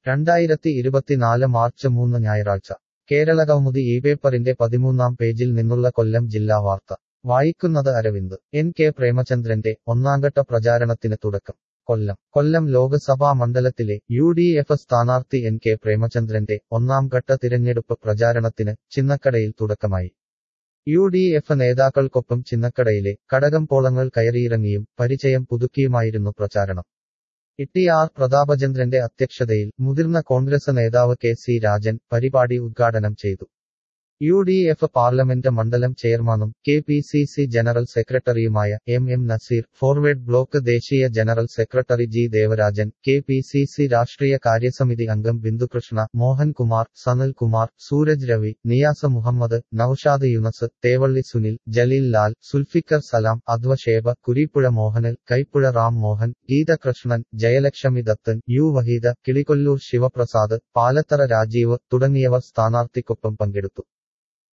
രണ്ടായിരത്തി ഇരുപത്തിനാല് മാർച്ച് മൂന്ന് ഞായറാഴ്ച കേരള കൗമുദി ഈ പേപ്പറിന്റെ പതിമൂന്നാം പേജിൽ നിന്നുള്ള കൊല്ലം ജില്ലാ വാർത്ത വായിക്കുന്നത് അരവിന്ദ് എൻ കെ പ്രേമചന്ദ്രന്റെ ഒന്നാംഘട്ട പ്രചാരണത്തിന് തുടക്കം കൊല്ലം കൊല്ലം ലോക്സഭാ മണ്ഡലത്തിലെ യു ഡി എഫ് സ്ഥാനാർത്ഥി എൻ കെ പ്രേമചന്ദ്രന്റെ ഒന്നാം ഘട്ട തിരഞ്ഞെടുപ്പ് പ്രചാരണത്തിന് ചിന്നക്കടയിൽ തുടക്കമായി യു ഡി എഫ് നേതാക്കൾക്കൊപ്പം ചിന്നക്കടയിലെ കടകംപോളങ്ങൾ കയറിയിറങ്ങിയും പരിചയം പുതുക്കിയുമായിരുന്നു പ്രചാരണം ഇ ആർ പ്രതാപചന്ദ്രന്റെ അധ്യക്ഷതയിൽ മുതിർന്ന കോൺഗ്രസ് നേതാവ് കെ സി രാജൻ പരിപാടി ഉദ്ഘാടനം ചെയ്തു യു ഡി എഫ് പാർലമെന്റ് മണ്ഡലം ചെയർമാനും K P C C general സെക്രട്ടറിയുമായ M M Naseer forward bloc ദേശീയ general secretary G Devarajan K P C C രാഷ്ട്രീയ കാര്യസമിതി അംഗം ബിന്ദുകൃഷ്ണ മോഹൻകുമാർ സനൽ കുമാർ സൂരജ് രവി നിയാസ മുഹമ്മദ് നൌഷാദ് യുനസ് തേവള്ളി സുനിൽ ജലീൽ ലാൽ സുൽഫിക്കർ സലാം അദ്വഷേബ കുരീപ്പുഴ മോഹനൽ കൈപ്പുഴ റാം മോഹൻ ഗീതകൃഷ്ണൻ ജയലക്ഷ്മി ദത്തൻ യു വഹീദ കിളികൊല്ലൂർ ശിവപ്രസാദ് പാലത്തറ രാജീവ് തുടങ്ങിയവർ സ്ഥാനാർത്ഥിക്കൊപ്പം പങ്കെടുത്തു